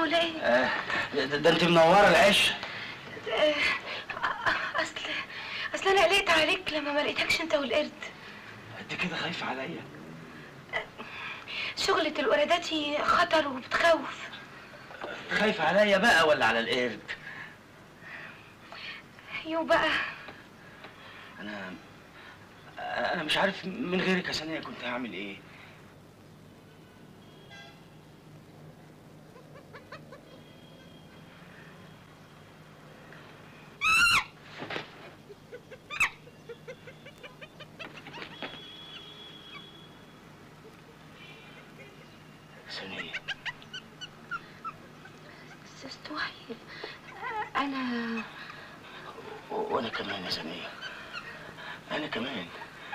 ولا ايه آه ده, ده انت منوره العش آه، اصل اصل انا قلقت عليك لما ما لقيتكش انت والقرد انت كده خايفه عليا شغلة القراداتي خطر وبتخوف خايفه عليا بقى ولا على القرد يو بقى انا انا مش عارف من غيرك يا سنية كنت هعمل ايه سنية ست وحيد انا و- وانا كمان يا سنية انا كمان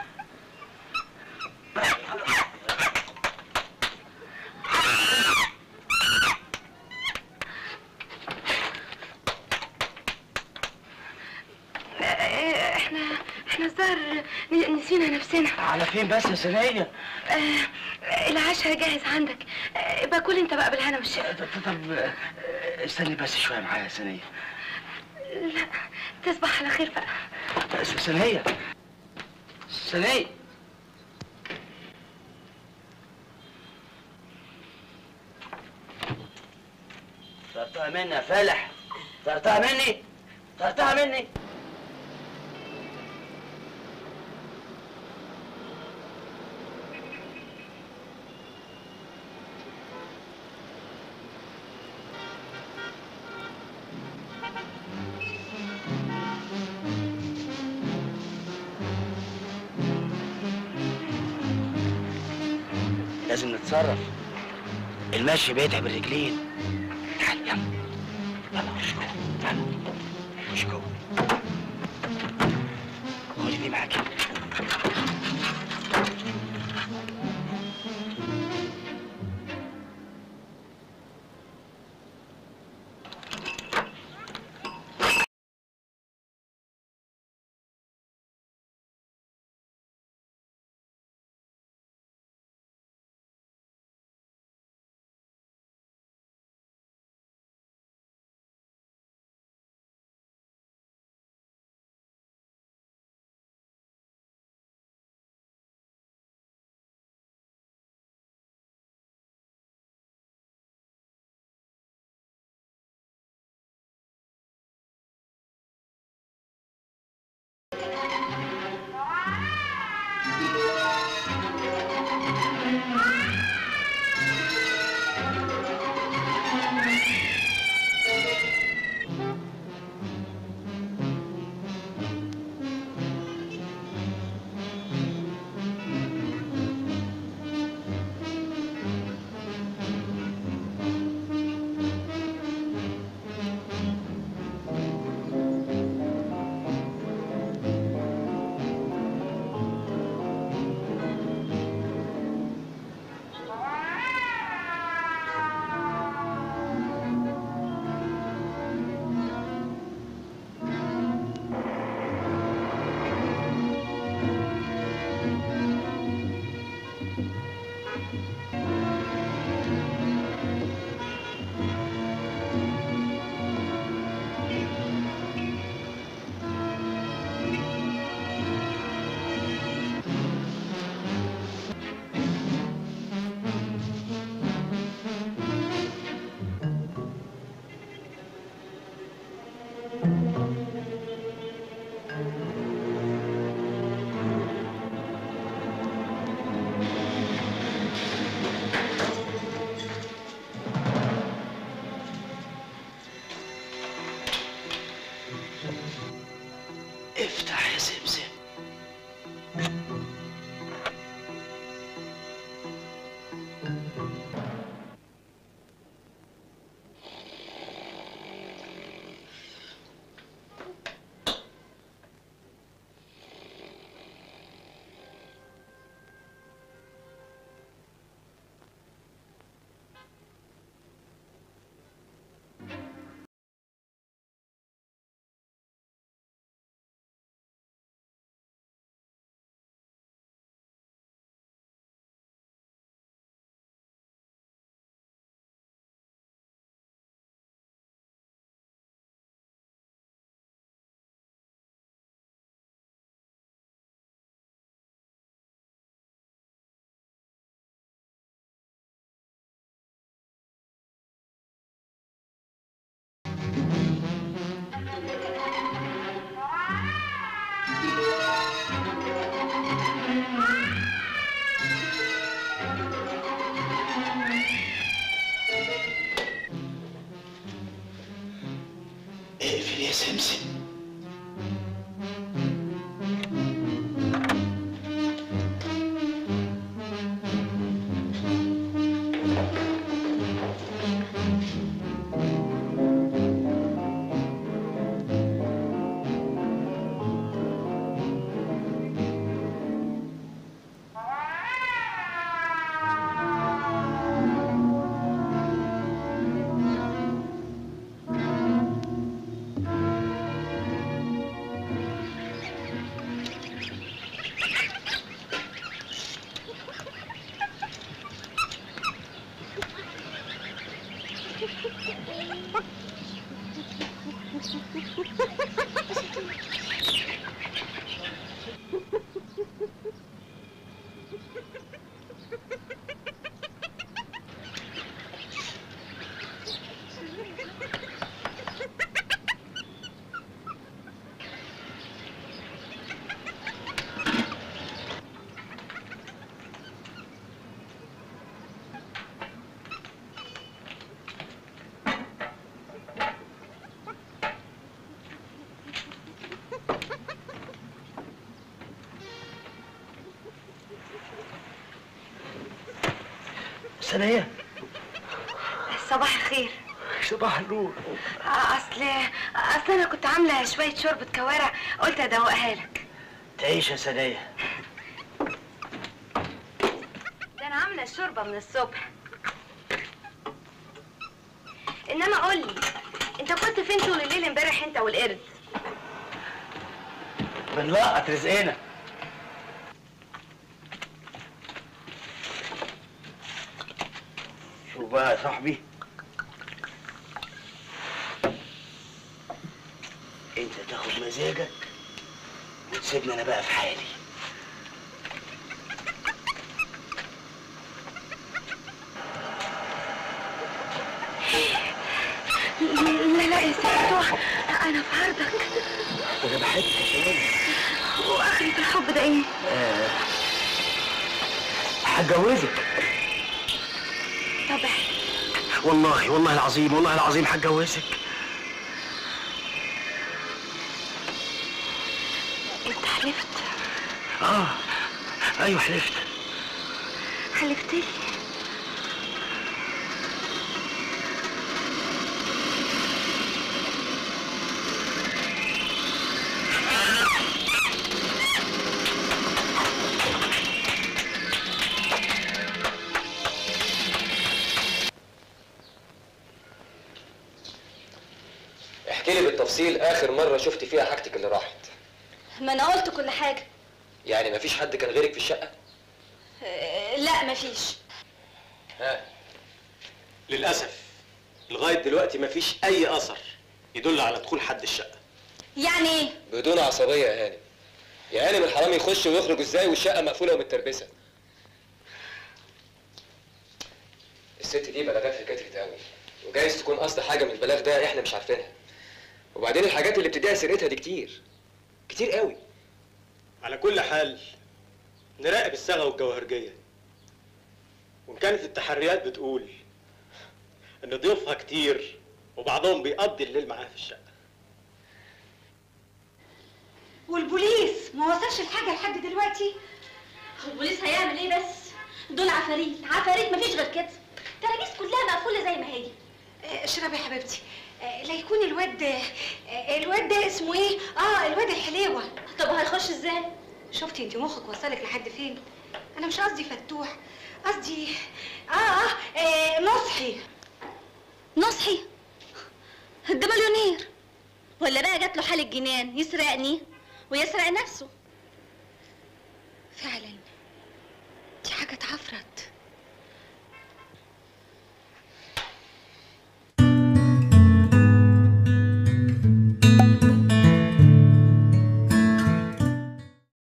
آه، احنا احنا الظاهر ن- نسينا نفسنا على فين بس يا سنية آه، العشاء جاهز عندك آه، باكل انت بقى بالهنا والشفا طب طب آه، استني بس شوية معايا يا سنية لا تصبح على خير بقى س- سنية سنية طرتها مني يا فالح طرتها مني طرتها مني لازم نتصرف المشي بيتعب الرجلين تعال يلا يلا خش جوه يلا خش جوه خدي دي معاكي افتح يا سمسم سمسم سنية صباح الخير صباح النور آه، اصل اصل انا كنت عامله شويه شوربه كوارع قلت ادوقها لك تعيش يا سنية ده انا عامله الشوربه من الصبح انما قول لي انت كنت فين طول الليل امبارح انت والقرد بنلقط رزقنا شوف بقى يا صاحبي انت تاخد مزاجك وتسيبني انا بقى في حالي لا لا يا سيدي انا في عرضك انا بحبك يا سنية واخرة الحب ده ايه آه. هتجوزك طب والله والله العظيم والله العظيم هتجوزك انت حلفت اه ايوه حلفت حلفت لي احكي لي بالتفصيل اخر مره شفت فيها حاجتك اللي راحت ما انا قلت كل حاجة يعني مفيش حد كان غيرك في الشقه آه، لا مفيش ها للأسف لغاية دلوقتي مفيش أي أثر يدل على دخول حد الشقة يعني ايه بدون عصبيه يا هانم يا هانم الحرامي يخش ويخرج ازاي والشقه مقفوله ومتربسه الست دي بلاغاتها كترت قوي وجايز تكون قصد حاجه من البلاغ ده احنا مش عارفينها وبعدين الحاجات اللي بتديها سيرتها دي كتير كتير قوي على كل حال نراقب الصاغة والجوهرجية وإن كانت التحريات بتقول إن ضيوفها كتير وبعضهم بيقضي الليل معاها في الشقة والبوليس ما وصلش الحاجة لحد دلوقتي البوليس هيعمل ايه بس دول عفاريت عفاريت مفيش غير كده التراجيز كلها مقفولة زي ما هي آه، اشربي يا حبيبتي آه، لا يكون الواد آه، الواد ده اسمه ايه اه الواد الحليوة طب هيخش ازاي شفتي انت مخك وصلك لحد فين انا مش قصدي فتوح قصدي آه, اه اه نصحي نصحي ده مليونير ولا بقى جات له حالة جنان يسرقني ويسرق نفسه فعلا دي حاجة اتعفرت